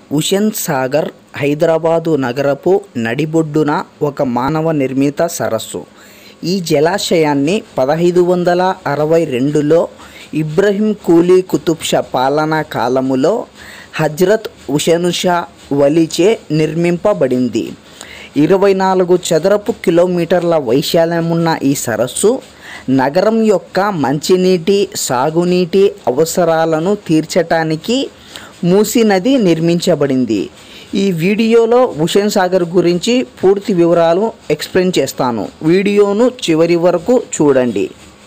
హుసేన్ సాగర్ హైదరాబాదు నగరపు నడిబొడ్డున ఒక మానవ నిర్మిత సరస్సు ఈ జలాశయాన్ని పదహైదు వందల అరవై రెండులో ఇబ్రహీం కూలీ కుతుబ్ షా పాలనా కాలములో హజ్రత్ హుసేన్ షా వలిచే నిర్మింపబడింది ఇరవై నాలుగు చదరపు కిలోమీటర్ల వైశాల్యమున్న ఈ సరస్సు నగరం యొక్క మంచినీటి సాగునీటి అవసరాలను తీర్చటానికి మూసీ నది నిర్మించబడింది ఈ వీడియోలో హుసేన్ సాగర్ గురించి పూర్తి వివరాలు ఎక్స్ప్లెయిన్ చేస్తాను వీడియోను చివరి వరకు చూడండి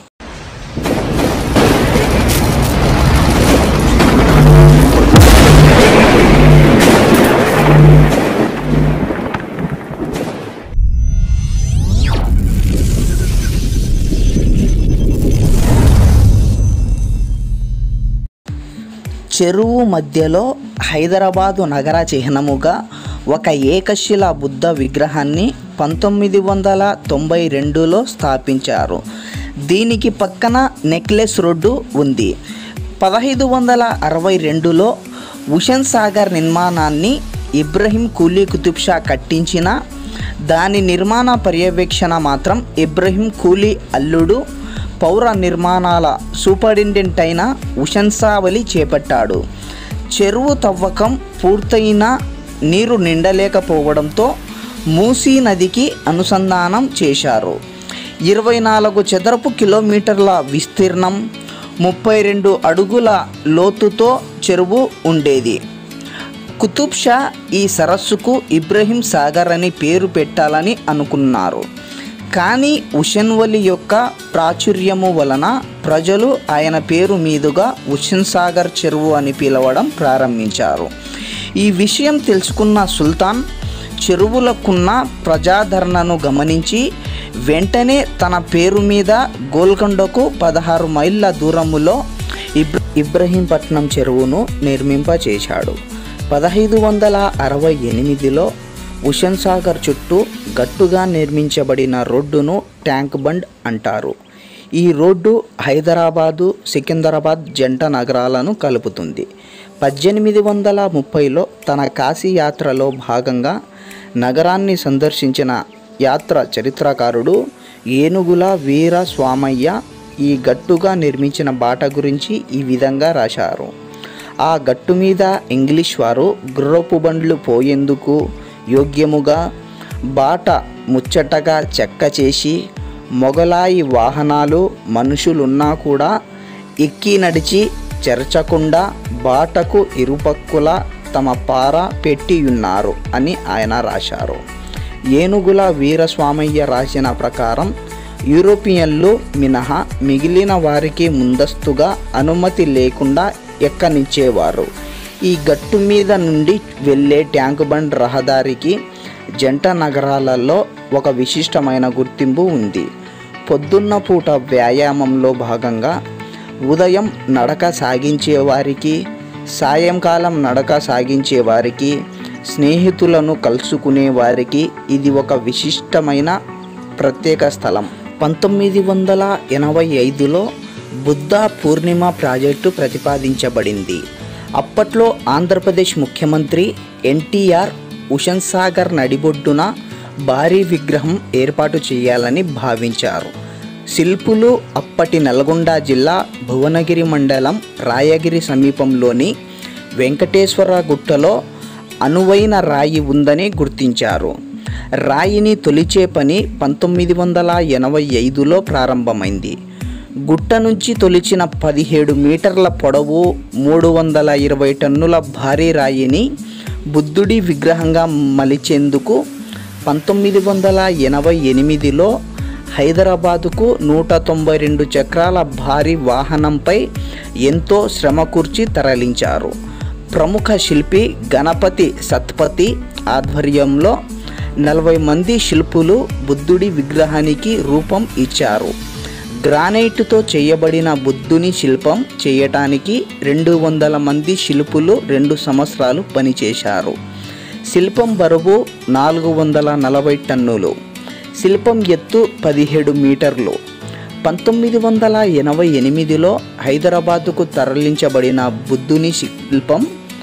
చెరువు మధ్యలో హైదరాబాదు నగర చిహ్నముగా ఒక ఏకశిల బుద్ధ విగ్రహాన్ని పంతొమ్మిది వందల తొంభై రెండులో స్థాపించారు దీనికి పక్కన నెక్లెస్ రోడ్డు ఉంది పదహైదు వందల అరవై రెండులో హుషన్ సాగర్ నిర్మాణాన్ని ఇబ్రహీం కూలీ కుతుబ్ షా కట్టించిన దాని నిర్మాణ పర్యవేక్షణ మాత్రం ఇబ్రహీం కూలీ అల్లుడు పౌర నిర్మాణాల సూపరింటెండెంట్ అయిన ఉషన్సావలి చేపట్టాడు చెరువు తవ్వకం పూర్తయిన నీరు నిండలేకపోవడంతో మూసీ నదికి అనుసంధానం చేశారు ఇరవై నాలుగు చదరపు కిలోమీటర్ల విస్తీర్ణం ముప్పై రెండు అడుగుల లోతుతో చెరువు ఉండేది కుతుబ్ షా ఈ సరస్సుకు ఇబ్రహీం సాగర్ అని పేరు పెట్టాలని అనుకున్నారు కానీ ఉషన్వలి యొక్క ప్రాచుర్యము వలన ప్రజలు ఆయన పేరు మీదుగా ఉషన్ సాగర్ చెరువు అని పిలవడం ప్రారంభించారు ఈ విషయం తెలుసుకున్న సుల్తాన్ చెరువులకున్న ప్రజాదరణను గమనించి వెంటనే తన పేరు మీద గోల్కొండకు పదహారు మైళ్ళ దూరములో ఇబ్ర ఇబ్రహీంపట్నం చెరువును నిర్మింపచేశాడు పదహైదు వందల అరవై ఎనిమిదిలో హుషన్ సాగర్ చుట్టూ గట్టుగా నిర్మించబడిన రోడ్డును ట్యాంక్ బండ్ అంటారు ఈ రోడ్డు హైదరాబాదు సికింద్రాబాద్ జంట నగరాలను కలుపుతుంది పద్దెనిమిది వందల ముప్పైలో తన కాశీ యాత్రలో భాగంగా నగరాన్ని సందర్శించిన యాత్ర చరిత్రకారుడు ఏనుగుల వీర స్వామయ్య ఈ గట్టుగా నిర్మించిన బాట గురించి ఈ విధంగా రాశారు ఆ గట్టు మీద ఇంగ్లీష్ వారు గుర్రపు బండ్లు పోయేందుకు యోగ్యముగా బాట ముచ్చటగా చెక్క చేసి మొగలాయి వాహనాలు మనుషులున్నా కూడా ఎక్కి నడిచి చెరచకుండా బాటకు ఇరుపక్కుల తమ పార పెట్టియున్నారు అని ఆయన రాశారు ఏనుగుల వీరస్వామయ్య రాసిన ప్రకారం యూరోపియన్లు మినహా మిగిలిన వారికి ముందస్తుగా అనుమతి లేకుండా ఎక్కనిచ్చేవారు ఈ గట్టు మీద నుండి వెళ్ళే ట్యాంక్ బండ్ రహదారికి జంట నగరాలలో ఒక విశిష్టమైన గుర్తింపు ఉంది పొద్దున్న పూట వ్యాయామంలో భాగంగా ఉదయం నడక సాగించే వారికి సాయంకాలం నడక సాగించే వారికి స్నేహితులను కలుసుకునే వారికి ఇది ఒక విశిష్టమైన ప్రత్యేక స్థలం పంతొమ్మిది వందల ఎనభై ఐదులో బుద్ధ పూర్ణిమ ప్రాజెక్టు ప్రతిపాదించబడింది అప్పట్లో ఆంధ్రప్రదేశ్ ముఖ్యమంత్రి ఎన్టీఆర్ ఉషన్ సాగర్ నడిబొడ్డున భారీ విగ్రహం ఏర్పాటు చేయాలని భావించారు శిల్పులు అప్పటి నల్గొండ జిల్లా భువనగిరి మండలం రాయగిరి సమీపంలోని వెంకటేశ్వర గుట్టలో అనువైన రాయి ఉందని గుర్తించారు రాయిని తొలిచే పని పంతొమ్మిది వందల ఎనభై ఐదులో ప్రారంభమైంది గుట్ట నుంచి తొలిచిన పదిహేడు మీటర్ల పొడవు మూడు వందల ఇరవై టన్నుల భారీ రాయిని బుద్ధుడి విగ్రహంగా మలిచేందుకు పంతొమ్మిది వందల ఎనభై ఎనిమిదిలో హైదరాబాదుకు నూట తొంభై రెండు చక్రాల భారీ వాహనంపై ఎంతో శ్రమ కూర్చి తరలించారు ప్రముఖ శిల్పి గణపతి సత్పతి ఆధ్వర్యంలో నలభై మంది శిల్పులు బుద్ధుడి విగ్రహానికి రూపం ఇచ్చారు గ్రానైట్తో చేయబడిన బుద్ధుని శిల్పం చేయటానికి రెండు వందల మంది శిల్పులు రెండు సంవత్సరాలు పనిచేశారు శిల్పం బరువు నాలుగు వందల నలభై టన్నులు శిల్పం ఎత్తు పదిహేడు మీటర్లు పంతొమ్మిది వందల ఎనభై ఎనిమిదిలో హైదరాబాదుకు తరలించబడిన బుద్ధుని శిల్పం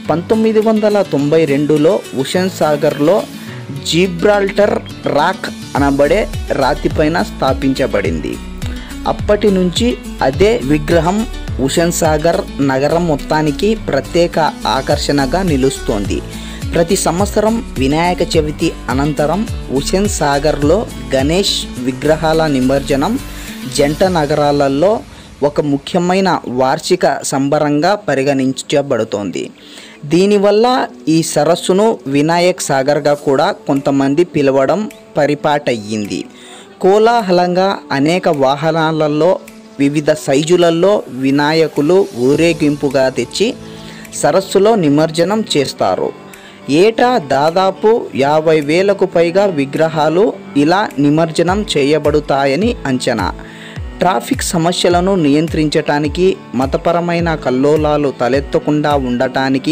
పంతొమ్మిది వందల తొంభై రెండులో హుషన్ సాగర్లో జీబ్రాల్టర్ రాక్ అనబడే రాతిపైన స్థాపించబడింది అప్పటి నుంచి అదే విగ్రహం హుషన్ సాగర్ నగరం మొత్తానికి ప్రత్యేక ఆకర్షణగా నిలుస్తోంది ప్రతి సంవత్సరం వినాయక చవితి అనంతరం హుషన్ సాగర్లో గణేష్ విగ్రహాల నిమజ్జనం జంట నగరాలలో ఒక ముఖ్యమైన వార్షిక సంబరంగా పరిగణించబడుతోంది దీనివల్ల ఈ సరస్సును వినాయక్ సాగర్గా కూడా కొంతమంది పిలవడం పరిపాటయ్యింది కోలాహలంగా అనేక వాహనాలలో వివిధ సైజులలో వినాయకులు ఊరేగింపుగా తెచ్చి సరస్సులో నిమజ్జనం చేస్తారు ఏటా దాదాపు యాభై వేలకు పైగా విగ్రహాలు ఇలా నిమజ్జనం చేయబడుతాయని అంచనా ట్రాఫిక్ సమస్యలను నియంత్రించటానికి మతపరమైన కల్లోలాలు తలెత్తకుండా ఉండటానికి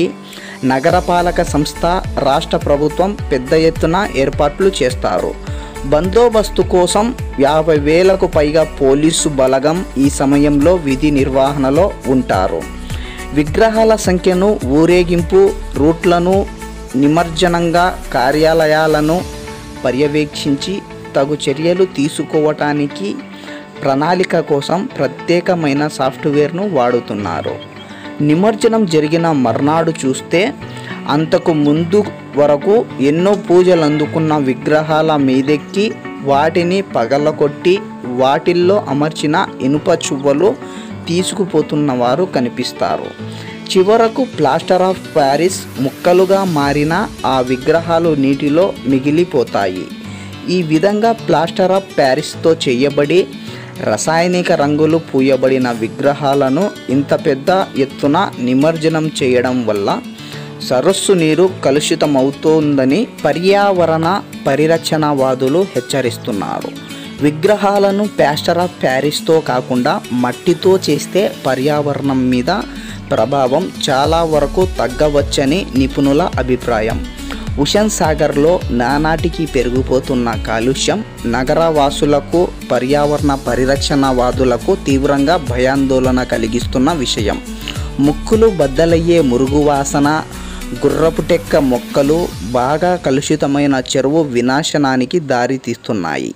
నగరపాలక సంస్థ రాష్ట్ర ప్రభుత్వం పెద్ద ఎత్తున ఏర్పాట్లు చేస్తారు బందోబస్తు కోసం యాభై వేలకు పైగా పోలీసు బలగం ఈ సమయంలో విధి నిర్వహణలో ఉంటారు విగ్రహాల సంఖ్యను ఊరేగింపు రూట్లను నిమజ్జనంగా కార్యాలయాలను పర్యవేక్షించి తగు చర్యలు తీసుకోవటానికి ప్రణాళిక కోసం ప్రత్యేకమైన సాఫ్ట్వేర్ను వాడుతున్నారు నిమజ్జనం జరిగిన మర్నాడు చూస్తే అంతకు ముందు వరకు ఎన్నో పూజలు అందుకున్న విగ్రహాల మీదెక్కి వాటిని పగలకొట్టి వాటిల్లో అమర్చిన ఇనుప చువ్వలు తీసుకుపోతున్న వారు కనిపిస్తారు చివరకు ప్లాస్టర్ ఆఫ్ ప్యారిస్ ముక్కలుగా మారిన ఆ విగ్రహాలు నీటిలో మిగిలిపోతాయి ఈ విధంగా ప్లాస్టర్ ఆఫ్ ప్యారిస్తో చేయబడి రసాయనిక రంగులు పూయబడిన విగ్రహాలను ఇంత పెద్ద ఎత్తున నిమజ్జనం చేయడం వల్ల సరస్సు నీరు కలుషితమవుతోందని పర్యావరణ పరిరక్షణవాదులు హెచ్చరిస్తున్నారు విగ్రహాలను ప్లాస్టర్ ఆఫ్ ప్యారిస్తో కాకుండా మట్టితో చేస్తే పర్యావరణం మీద ప్రభావం చాలా వరకు తగ్గవచ్చని నిపుణుల అభిప్రాయం ఉషన్ సాగర్లో నానాటికి పెరిగిపోతున్న కాలుష్యం నగరవాసులకు పర్యావరణ పరిరక్షణవాదులకు తీవ్రంగా భయాందోళన కలిగిస్తున్న విషయం ముక్కులు బద్దలయ్యే మురుగు వాసన గుర్రపుటెక్క మొక్కలు బాగా కలుషితమైన చెరువు వినాశనానికి దారితీస్తున్నాయి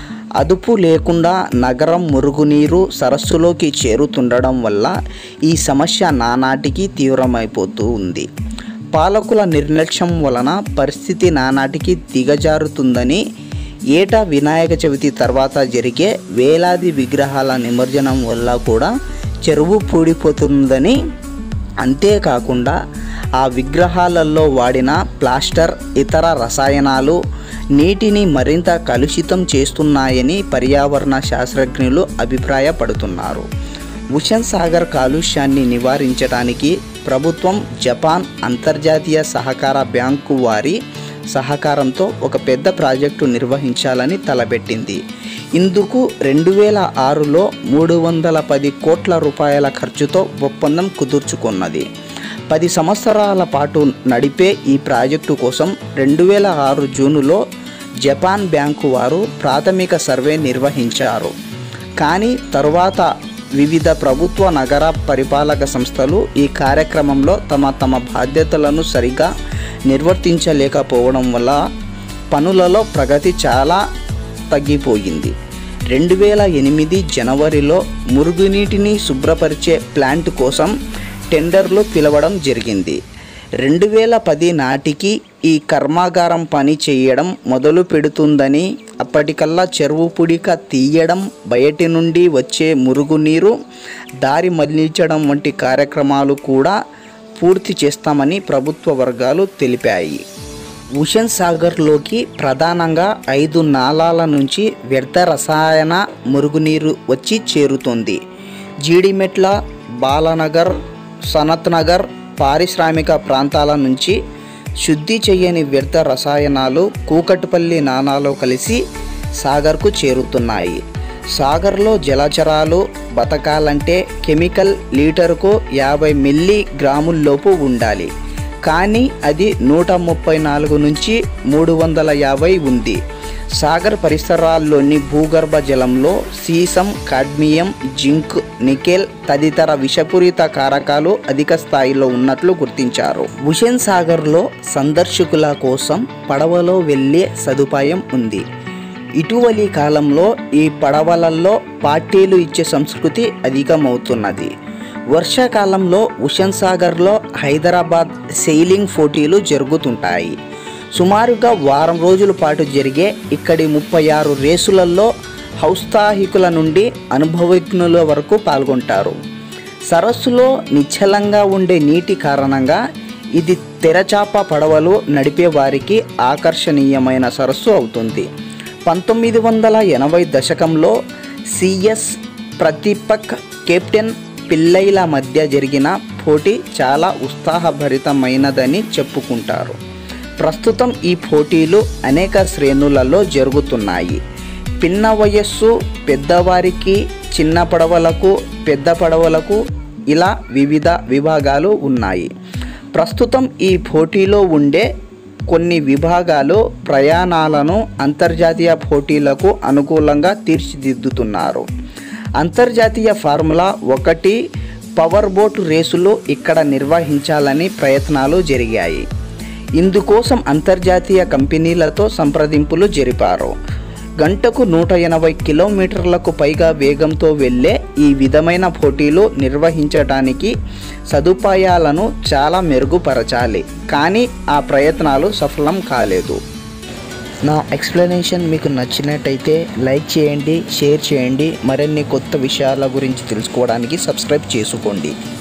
అదుపు లేకుండా నగరం మురుగునీరు సరస్సులోకి చేరుతుండడం వల్ల ఈ సమస్య నానాటికి తీవ్రమైపోతూ ఉంది పాలకుల నిర్లక్ష్యం వలన పరిస్థితి నానాటికి దిగజారుతుందని ఏటా వినాయక చవితి తర్వాత జరిగే వేలాది విగ్రహాల నిమజ్జనం వల్ల కూడా చెరువు పూడిపోతుందని అంతేకాకుండా ఆ విగ్రహాలలో వాడిన ప్లాస్టర్ ఇతర రసాయనాలు నీటిని మరింత కలుషితం చేస్తున్నాయని పర్యావరణ శాస్త్రజ్ఞులు అభిప్రాయపడుతున్నారు ఉషన్ సాగర్ కాలుష్యాన్ని నివారించడానికి ప్రభుత్వం జపాన్ అంతర్జాతీయ సహకార బ్యాంకు వారి సహకారంతో ఒక పెద్ద ప్రాజెక్టు నిర్వహించాలని తలపెట్టింది ఇందుకు రెండు వేల ఆరులో మూడు వందల పది కోట్ల రూపాయల ఖర్చుతో ఒప్పందం కుదుర్చుకున్నది పది సంవత్సరాల పాటు నడిపే ఈ ప్రాజెక్టు కోసం రెండు వేల ఆరు జూనులో జపాన్ బ్యాంకు వారు ప్రాథమిక సర్వే నిర్వహించారు కానీ తరువాత వివిధ ప్రభుత్వ నగర పరిపాలక సంస్థలు ఈ కార్యక్రమంలో తమ తమ బాధ్యతలను సరిగా నిర్వర్తించలేకపోవడం వల్ల పనులలో ప్రగతి చాలా తగ్గిపోయింది రెండు వేల ఎనిమిది జనవరిలో మురుగునీటిని శుభ్రపరిచే ప్లాంట్ కోసం టెండర్లు పిలవడం జరిగింది రెండు వేల పది నాటికి ఈ కర్మాగారం పని చేయడం మొదలు పెడుతుందని అప్పటికల్లా చెరువు పుడిక తీయడం బయటి నుండి వచ్చే మురుగునీరు దారి మళ్లించడం వంటి కార్యక్రమాలు కూడా పూర్తి చేస్తామని ప్రభుత్వ వర్గాలు తెలిపాయి ఉషన్ సాగర్లోకి ప్రధానంగా ఐదు నాలాల నుంచి వ్యర్థ రసాయన మురుగునీరు వచ్చి చేరుతుంది జీడిమెట్ల బాలనగర్ సనత్ నగర్ పారిశ్రామిక ప్రాంతాల నుంచి శుద్ధి చేయని వ్యర్థ రసాయనాలు కూకట్పల్లి నానాలో కలిసి సాగర్కు చేరుతున్నాయి సాగర్లో జలచరాలు బతకాలంటే కెమికల్ లీటరుకు యాభై మిల్లీ గ్రాముల్లోపు ఉండాలి కానీ అది నూట ముప్పై నాలుగు నుంచి మూడు వందల యాభై ఉంది సాగర్ పరిసరాల్లోని భూగర్భ జలంలో సీసం కాడ్మియం జింక్ నికెల్ తదితర విషపూరిత కారకాలు అధిక స్థాయిలో ఉన్నట్లు గుర్తించారు హుషేన్ సాగర్లో సందర్శకుల కోసం పడవలో వెళ్ళే సదుపాయం ఉంది ఇటీవలి కాలంలో ఈ పడవలలో పార్టీలు ఇచ్చే సంస్కృతి అధికమవుతున్నది వర్షాకాలంలో హుషన్ సాగర్లో హైదరాబాద్ సెయిలింగ్ పోటీలు జరుగుతుంటాయి సుమారుగా వారం రోజుల పాటు జరిగే ఇక్కడి ముప్పై ఆరు రేసులలో ఔత్సాహికుల నుండి అనుభవజ్ఞుల వరకు పాల్గొంటారు సరస్సులో నిశ్చలంగా ఉండే నీటి కారణంగా ఇది తెరచాప పడవలు నడిపే వారికి ఆకర్షణీయమైన సరస్సు అవుతుంది పంతొమ్మిది వందల ఎనభై దశకంలో సిఎస్ ప్రతిపక్ కెప్టెన్ పిల్లైల మధ్య జరిగిన పోటీ చాలా ఉత్సాహభరితమైనదని చెప్పుకుంటారు ప్రస్తుతం ఈ పోటీలు అనేక శ్రేణులలో జరుగుతున్నాయి పిన్న వయస్సు పెద్దవారికి చిన్న పడవలకు పెద్ద పడవలకు ఇలా వివిధ విభాగాలు ఉన్నాయి ప్రస్తుతం ఈ పోటీలో ఉండే కొన్ని విభాగాలు ప్రయాణాలను అంతర్జాతీయ పోటీలకు అనుకూలంగా తీర్చిదిద్దుతున్నారు అంతర్జాతీయ ఫార్ములా ఒకటి పవర్ బోట్ రేసులు ఇక్కడ నిర్వహించాలని ప్రయత్నాలు జరిగాయి ఇందుకోసం అంతర్జాతీయ కంపెనీలతో సంప్రదింపులు జరిపారు గంటకు నూట ఎనభై కిలోమీటర్లకు పైగా వేగంతో వెళ్ళే ఈ విధమైన పోటీలు నిర్వహించడానికి సదుపాయాలను చాలా మెరుగుపరచాలి కానీ ఆ ప్రయత్నాలు సఫలం కాలేదు నా ఎక్స్ప్లెనేషన్ మీకు నచ్చినట్టయితే లైక్ చేయండి షేర్ చేయండి మరిన్ని కొత్త విషయాల గురించి తెలుసుకోవడానికి సబ్స్క్రైబ్ చేసుకోండి